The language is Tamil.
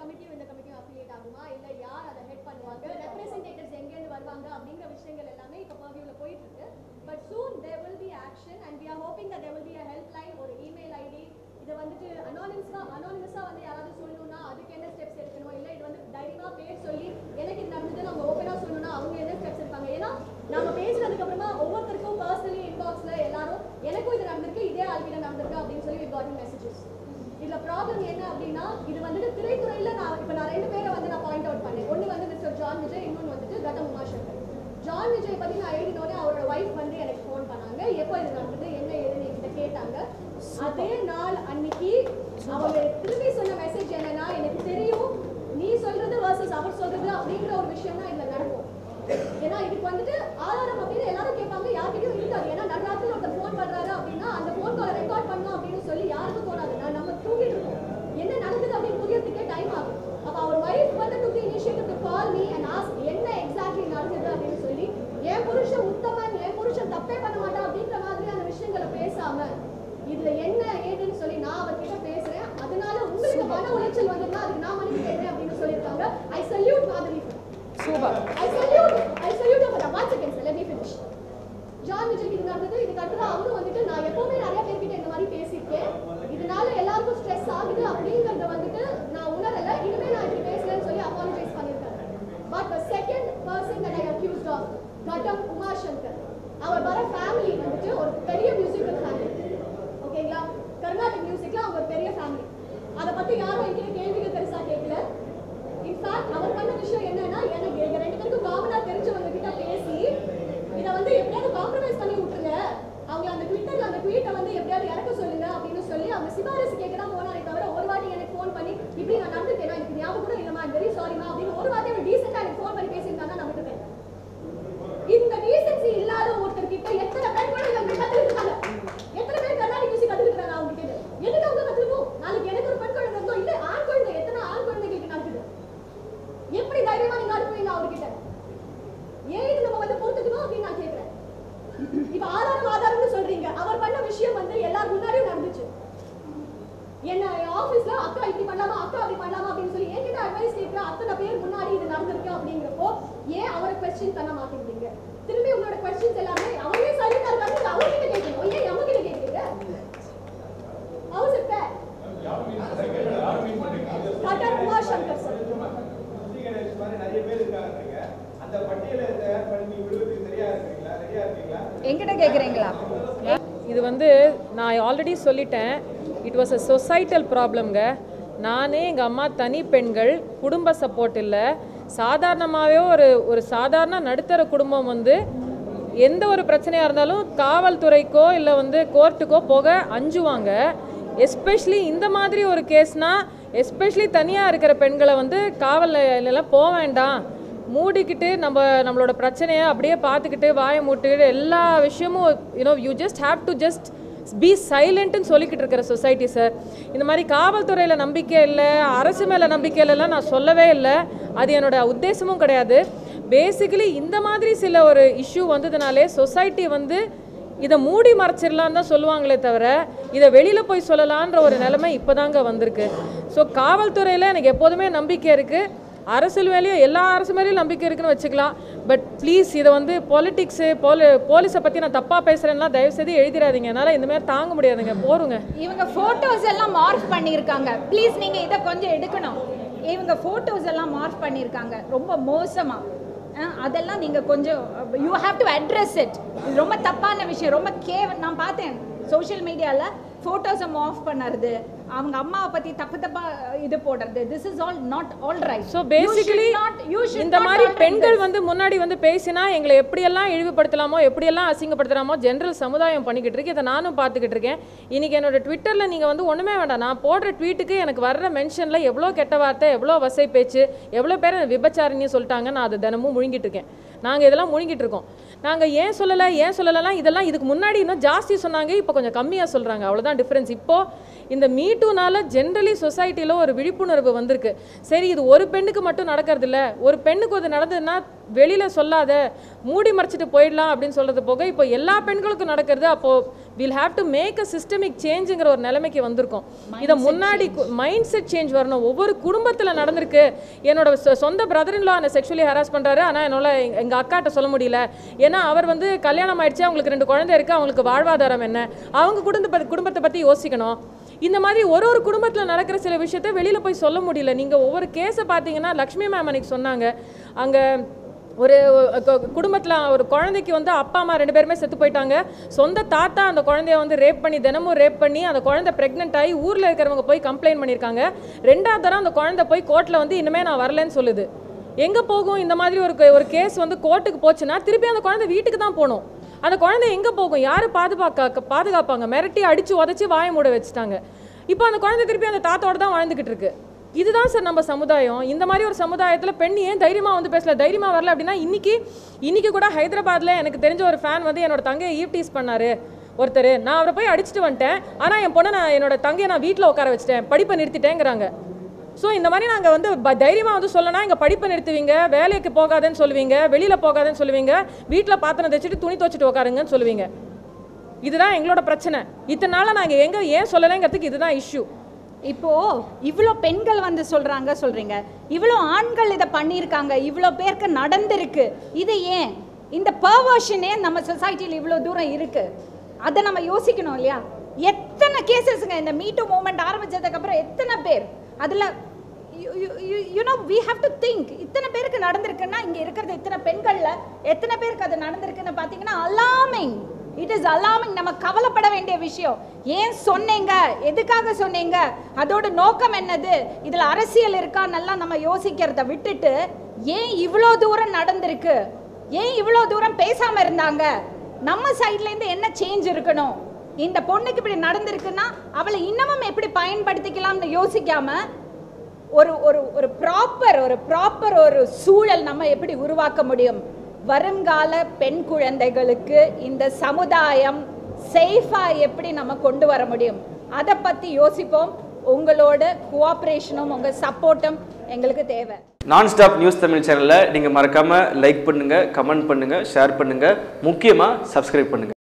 கமிட்டியும் இந்த கமிட்டியும் அஃபிலியேட் ஆகுமா இல்ல யார் அதை ஹெட் பண்ணுவாங்க ரெப்ரசன்டேட்டிவ்ஸ் எங்கேருந்து வருவாங்க அப்படிங்கிற விஷயங்கள் எல்லாமே இப்போ பர்வியூல போயிட்டு இருக்கு but soon there will be action and we are hoping that there will be a helpline ஒரு இமெயில் ஐடி இதை வந்துட்டு அனானிமஸா அனானிமஸா வந்து யாராவது சொல்லணும்னா அதுக்கு என்ன ஸ்டெப்ஸ் எடுக்கணும் இல்ல இது வந்து தைரியமா பேர் சொல்லி எனக்கு இது நடந்தது அவங்க ஓப்பனா சொல்லணும்னா அவங்க என்ன ஸ்டெப்ஸ் எடுப்பாங்க ஏன்னா நம்ம பேசுனதுக்கு அப்புறமா ஒவ்வொருத்தருக்கும் பர்சனலி இன்பாக்ஸ்ல எல்லாரும் எனக்கும் இது நடந்திருக்கு இதே ஆள்கிட்ட நடந்திருக்கு அப்படின்னு சொல்லி வி காட் மெசேஜஸ் இதுல ப்ராப்ளம் என்ன அப்படின்னா இது வந்துட்டு திரைத்துறையில நான் இப்ப நான் ரெண்டு பேரை வந்து நான் பாயிண்ட் அவுட் பண்ணேன் ஒன்னு வந்து மிஸ்டர் ஜான் விஜய் இன்னொன்னு வந்துட்டு கட்டம் உமாசங்கர் ஜான் விஜய் பத்தி நான் எழுதினோடனே அவரோட ஒய்ஃப் வந்து எனக்கு ஃபோன் பண்ணாங்க எப்போ இது நடந்தது என்ன ஏதுன்னு என்கிட்ட கேட்டாங்க அதே நாள் அன்னைக்கு அவங்க திரும்பி சொன்ன மெசேஜ் என்னன்னா எனக்கு தெரியும் நீ சொல்றது வர்சஸ் அவர் சொல்றது அப்படிங்கிற ஒரு விஷயம் தான் இதுல நடக்கும் ஏன்னா இதுக்கு வந்துட்டு ஆதாரம் அப்படின்னு எல்லாரும் கேட்பாங்க யார்கிட்டயும் இருக்காது ஏன்னா நடுராத்திரி ஒருத்தர் ஃபோன் பண்றாரு அப்படின்னா அந்த ஃபோன் காலை ரெக்கார்ட் பண்ணலாம் அப்படின்னு சொல்லி யாருக்கும் தோணாது நான் நம்ம தூங்கிட்டு இருக்கோம் என்ன நடக்குது அப்படின்னு புரியறதுக்கே டைம் ஆகும் அப்ப அவர் வைஃப் வந்து to initiative to call me and ask என்ன எக்ஸாக்ட்லி நடந்தது அப்படின்னு சொல்லி என் புருஷன் உத்தமன் என் புருஷன் தப்பே பண்ண மாட்டான் அப்படின்ற மாதிரியான விஷயங்களை பேசாம இதுல என்ன ஏதுன்னு சொல்லி நான் அவர்கிட்ட பேசுறேன் அதனால உங்களுக்கு மன உளைச்சல் வந்ததுன்னா அதுக்கு நான் மன்னிப்பு கேட்கிறேன் அப்படின்னு சொல்லியிருக்காங்க I salute Madhavi super I salute I salute her for that. One second, sir. Let me finish. John விஜய்க்கு இது நடந்தது இதுக்கு அடுத்தது அவரும் வந்துட்டு நான் எப்பவுமே நிறைய பேர்கிட்ட இந்த மாதிரி பேசியிருக்கேன் இதனால எல்லாருக்கும் ஸ்ட்ரெஸ் ஆகுது அப்படிங்கறத வந்துட்டு நான் உணரல இனிமே நான் இப்படி பேசலன்னு சொல்லி அப்பாலஜைஸ் பண்ணியிருக்காரு but the second person that I accused of கட்டம் உமாசங்கர் அவர் வர ஃபேமிலி வந்துட்டு ஒரு பெரிய மியூசிக்கல் ஃபேமிலி ஓகேங்களா கர்நாடிக் மியூசிக்ல அவங்க ஒரு பெரிய ஃபேமிலி அதை பத்தி யாரும் என்கிட்ட கேள்விகள் பெருசா கேட்கல இன்ஃபேக்ட் அவர் பண்ண விஷயம் என்னன்னா எனக்கு எங்க ரெண்டு பேருக்கும் காமனா தெரிஞ்சவங்க கிட்ட பேசி இதை வந்து எப்படியாவது காம்ப்ரமைஸ் பண்ணி விட்டுருங்க அவங்க அந்த ட்விட்டர்ல அந்த ட்வீட்டை வந்து எப்படியாவது இறக்க சொல்லுங்க அப்படின்னு சொல்லி அவங்க சிபாரிசு கேட்க தான் போனாரே தவிர ஒரு வாட்டி எனக்கு ஃபோன் பண்ணி இப்படி நான் நடந்துட்டேன் எனக்கு ஞாபகம் கூட இல்லைம்மா வெரி சாரிமா அப்படின்னு ஒரு வாட்டி அவர் டீசெண்டா எனக்கு ஃபோன் பண்ணி பேசியிருந்தாங்க நான் விட்டுட்டேன் இந்த டீசென்சி இல்லாத ஒருத்தர் கிட்ட எத்தனை பேர் கூட இங்க கத்துக்கிட்டு இருக்காங்க எத்தனை பேர் கர்நாடிக் மியூசிக் கத்துக்கிட்டு இருக்காங்க அவங்க கிட்ட எதுக்கு அவங்க கத்துக்கணும் நாளைக்கு எனக்கு ஒரு பெண் குழந்தை இருந்தோ இல்ல ஆண் குழந்தை எத்தனை ஆண் குழந்தைகளுக்கு நடக்குது எப்படி தைரியமா நீங்க அனுப்புவீங்க அவர்கிட்ட ஏன் இது நம்ம வந்து பொறுத்துக்கணும் அப்படின்னு நான் கேக்குறேன் இப்ப ஆதாரம் ஆதாரம்னு சொல்றீங்க அவர் பண்ண விஷயம் வந்து எல்லாரும் முன்னாடியும் நடந்துச்சு என்ன ஆபீஸ்ல அக்கா இப்படி பண்ணலாமா அக்கா அப்படி பண்ணலாமா அப்படின்னு சொல்லி என்கிட்ட அட்வைஸ் கேட்கிற அத்தனை பேர் முன்னாடி இது நடந்திருக்கு அப்படிங்கிறப்போ ஏன் அவரை கொஸ்டின் பண்ண மாட்டேங்கிறீங்க திரும்பி உங்களோட கொஸ்டின்ஸ் எல்லாமே அவரே சைலண்டா இருக்காரு இல்ல அவர்கிட்ட கேட்கணும் ஏன் நம்ம கிட்ட கேட்கிறீங்க ஹவுஸ் இட் ஃபேர் கட்டர் குமார் சங்கர் சார் சுத்தி கணேஷ் மாதிரி நிறைய பேர் இருக்காங்க அந்த பட்டியலை தயார் பண்ணி விடுவதற்கு சரியா இருக்கீங்களா ரெடியா இருக்கீங்களா என்கிட்ட கேட்குறீங்களா இது வந்து நான் ஆல்ரெடி சொல்லிட்டேன் இட் வாஸ் அ சொசைட்டல் ப்ராப்ளம்ங்க நானே எங்கள் அம்மா தனி பெண்கள் குடும்ப சப்போர்ட் இல்லை சாதாரணமாகவே ஒரு ஒரு சாதாரண நடுத்தர குடும்பம் வந்து எந்த ஒரு பிரச்சனையாக இருந்தாலும் காவல்துறைக்கோ இல்லை வந்து கோர்ட்டுக்கோ போக அஞ்சுவாங்க எஸ்பெஷலி இந்த மாதிரி ஒரு கேஸ்னால் எஸ்பெஷலி தனியாக இருக்கிற பெண்களை வந்து காவல் நிலையம்லாம் போக வேண்டாம் மூடிக்கிட்டு நம்ம நம்மளோட பிரச்சனையை அப்படியே பார்த்துக்கிட்டு வாயை மூட்டுக்கிட்டு எல்லா விஷயமும் you know you just have to just be சைலண்ட்டுன்னு சொல்லிக்கிட்டு இருக்கிற சொசைட்டி சார் இந்த மாதிரி காவல்துறையில் நம்பிக்கை இல்லை அரசு மேலே நம்பிக்கை இல்லைலாம் நான் சொல்லவே இல்லை அது என்னோட உத்தேசமும் கிடையாது பேசிக்கலி இந்த மாதிரி சில ஒரு இஷ்யூ வந்ததுனாலே சொசைட்டி வந்து இதை மூடி மறைச்சிடலான்னு தான் சொல்லுவாங்களே தவிர இதை வெளியில் போய் சொல்லலான்ற ஒரு நிலைமை இப்போதாங்க வந்திருக்கு ஸோ காவல்துறையில் எனக்கு எப்போதுமே நம்பிக்கை இருக்குது அரசியல் மேலேயும் எல்லா அரசு மேலேயும் நம்பிக்கை இருக்குன்னு வச்சுக்கலாம் பட் ப்ளீஸ் இதை வந்து பாலிட்டிக்ஸு போலி போலீஸை பற்றி நான் தப்பாக பேசுகிறேன்னா தயவுசெய்து எழுதிடாதீங்க என்னால் இந்த மாதிரி தாங்க முடியாதுங்க போருங்க இவங்க ஃபோட்டோஸ் எல்லாம் மார்க் பண்ணியிருக்காங்க ப்ளீஸ் நீங்கள் இதை கொஞ்சம் எடுக்கணும் இவங்க ஃபோட்டோஸ் எல்லாம் மார்க் பண்ணியிருக்காங்க ரொம்ப மோசமாக அதெல்லாம் நீங்கள் கொஞ்சம் you have to address it இது ரொம்ப தப்பான விஷயம் ரொம்ப கேவ நான் பார்த்தேன் சோஷியல் மீடியாவில் ஃபோட்டோஸை ஆஃப் பண்ணுறது அவங்க அம்மாவை பற்றி தப்பு தப்பாக இது போடுறது this is all not all right so basically இந்த மாதிரி பெண்கள் வந்து முன்னாடி வந்து பேசினா எங்களை எப்படியெல்லாம் இழிவுபடுத்தலாமோ எப்படியெல்லாம் அசிங்கப்படுத்தலாமோ ஜென்ரல் சமுதாயம் பண்ணிக்கிட்டு இருக்கு இதை நானும் பார்த்துக்கிட்டு இருக்கேன் இன்னைக்கு என்னோட ட்விட்டரில் நீங்கள் வந்து ஒன்றுமே வேண்டாம் நான் போடுற ட்வீட்டுக்கு எனக்கு வர்ற மென்ஷனில் எவ்வளோ கெட்ட வார்த்தை எவ்வளோ வசை பேச்சு எவ்வளோ பேர் விபச்சாரின்னு சொல்லிட்டாங்க நான் அதை தினமும் முழுங்கிட்டு இருக்கேன் நாங்கள் இதெல்லாம் முழுங்கிட்டு இருக்கோம் நாங்கள் ஏன் சொல்லலை ஏன் சொல்லலாம் இதெல்லாம் இதுக்கு முன்னாடி இன்னும் ஜாஸ்தி சொன்னாங்க இப்போ கொஞ்சம் கம்மியாக சொல்கிறாங்க அவ்வளோதான் டிஃப்ரென்ஸ் இப்போது இந்த மீட்டூனால ஜென்ரலி சொசைட்டியில் ஒரு விழிப்புணர்வு வந்திருக்கு சரி இது ஒரு பெண்ணுக்கு மட்டும் நடக்கிறது இல்ல ஒரு பெண்ணுக்கு அது நடந்ததுன்னா வெளியில் சொல்லாத மூடி மறைச்சிட்டு போயிடலாம் அப்படின்னு சொல்கிறது போக இப்போ எல்லா பெண்களுக்கும் நடக்கிறது அப்போது will have to make a systemic சேஞ்சுங்கிற ஒரு நிலைமைக்கு வந்திருக்கோம் இதை முன்னாடி மைண்ட் செட் சேஞ்ச் வரணும் ஒவ்வொரு குடும்பத்தில் நடந்திருக்கு என்னோட சொ- சொந்த பிரதரின்லா என்னை செக்ஷுவலி ஹராஸ் பண்ணுறாரு ஆனால் என்னால் எங்கள் அக்காட்ட சொல்ல முடியல ஏன்னா அவர் வந்து கல்யாணம் ஆயிடுச்சு அவங்களுக்கு ரெண்டு குழந்தை இருக்குது அவங்களுக்கு வாழ்வாதாரம் என்ன அவங்க குடும்ப குடும்பத்தை பற்றி யோசிக்கணும் இந்த மாதிரி ஒரு ஒரு குடும்பத்தில் நடக்கிற சில விஷயத்த வெளியில் போய் சொல்ல முடியல நீங்கள் ஒவ்வொரு கேஸை பார்த்தீங்கன்னா லக்ஷ்மி மேம் அன்னைக்கு சொன்னாங்க அங்கே ஒரு குடும்பத்தில் ஒரு குழந்தைக்கு வந்து அப்பா அம்மா ரெண்டு பேருமே செத்து போயிட்டாங்க சொந்த தாத்தா அந்த குழந்தைய வந்து ரேப் பண்ணி தினமும் ரேப் பண்ணி அந்த குழந்தை ப்ரெக்னென்ட் ஆகி ஊரில் இருக்கிறவங்க போய் கம்ப்ளைண்ட் பண்ணியிருக்காங்க ரெண்டாவது தரம் அந்த குழந்தை போய் கோர்ட்டில் வந்து இனிமேல் நான் வரலன்னு சொல்லுது எங்கே போகும் இந்த மாதிரி ஒரு ஒரு கேஸ் வந்து கோர்ட்டுக்கு போச்சுன்னா திருப்பி அந்த குழந்தை வீட்டுக்கு தான் போகணும் அந்த குழந்தை எங்கே போகும் யார் பாதுகாக்க பாதுகாப்பாங்க மிரட்டி அடித்து உதச்சி வாயை மூட வச்சுட்டாங்க இப்போ அந்த குழந்தை திருப்பி அந்த தாத்தோட தான் வாழ்ந்துக்கிட்டு இருக்கு இதுதான் சார் நம்ம சமுதாயம் இந்த மாதிரி ஒரு சமுதாயத்தில் பெண் ஏன் தைரியமாக வந்து பேசல தைரியமாக வரல அப்படின்னா இன்னைக்கு இன்னைக்கு கூட ஹைதராபாத்தில் எனக்கு தெரிஞ்ச ஒரு ஃபேன் வந்து என்னோட தங்கையை ஈவ்டீஸ் பண்ணாரு ஒருத்தர் நான் அவரை போய் அடிச்சுட்டு வந்துட்டேன் ஆனால் என் பொண்ணை நான் என்னோட தங்கையை நான் வீட்டில் உட்கார வச்சிட்டேன் படிப்பை நிறுத்திட்டேங்கிறாங்க ஸோ இந்த மாதிரி நாங்கள் வந்து ப- தைரியமா வந்து சொல்லனா இங்கே படிப்பை நிறுத்துவீங்க வேலைக்கு போகாதேன்னு சொல்லுவீங்க வெளியில் போகாதேன்னு சொல்லுவீங்க வீட்டில் பாத்திரம் தைச்சிட்டு துணி துவச்சிட்டு உட்காருங்கன்னு சொல்லுவீங்க இதுதான் எங்களோட பிரச்சனை இத்தனை நாளாக நாங்கள் எங்கே ஏன் சொல்லலைங்கிறதுக்கு இதுதான் இஷ்யூ இப்போ இவ்வளோ பெண்கள் வந்து சொல்றாங்க சொல்றீங்க இவ்வளோ ஆண்கள் இதை பண்ணியிருக்காங்க இவ்வளோ பேருக்கு நடந்திருக்கு இது ஏன் இந்த பர்வர்ஷனே நம்ம சொசைட்டியில் இவ்வளோ தூரம் இருக்கு அதை நம்ம யோசிக்கணும் இல்லையா எத்தனை கேசஸ்ங்க இந்த மீட்டு மூமெண்ட் ஆரம்பிச்சதுக்கு அப்புறம் எத்தனை பேர் அதில் you know we have to think இத்தனை பேருக்கு நடந்திருக்குன்னா இங்கே இருக்கிறது இத்தனை பெண்களில் எத்தனை பேருக்கு அது நடந்திருக்குன்னு பார்த்தீங்கன்னா அலாமிங் இட் இஸ் அலாமிங் நம்ம கவலைப்பட வேண்டிய விஷயம் ஏன் சொன்னீங்க எதுக்காக சொன்னீங்க அதோட நோக்கம் என்னது இதுல அரசியல் இருக்கான்னெல்லாம் நம்ம யோசிக்கிறத விட்டுட்டு ஏன் இவ்வளோ தூரம் நடந்திருக்கு ஏன் இவ்வளோ தூரம் பேசாம இருந்தாங்க நம்ம சைட்ல இருந்து என்ன சேஞ்ச் இருக்கணும் இந்த பொண்ணுக்கு இப்படி நடந்திருக்குன்னா அவளை இன்னமும் எப்படி பயன்படுத்திக்கலாம்னு யோசிக்காம ஒரு ஒரு ஒரு ப்ராப்பர் ஒரு ப்ராப்பர் ஒரு சூழல் நம்ம எப்படி உருவாக்க முடியும் வருங்கால பெண் குழந்தைகளுக்கு இந்த சமுதாயம் சேஃபா எப்படி நம்ம கொண்டு வர முடியும் அதை பத்தி யோசிப்போம் உங்களோட கோஆப்ரேஷனும் உங்க சப்போர்ட்டும் எங்களுக்கு தேவை நான் ஸ்டாப் நியூஸ் தமிழ் சேனலை நீங்கள் மறக்காமல் லைக் பண்ணுங்கள் கமெண்ட் பண்ணுங்கள் ஷேர் பண்ணுங்கள் முக்கியமாக சப்ஸ்கிரைப் பண்ணுங்கள்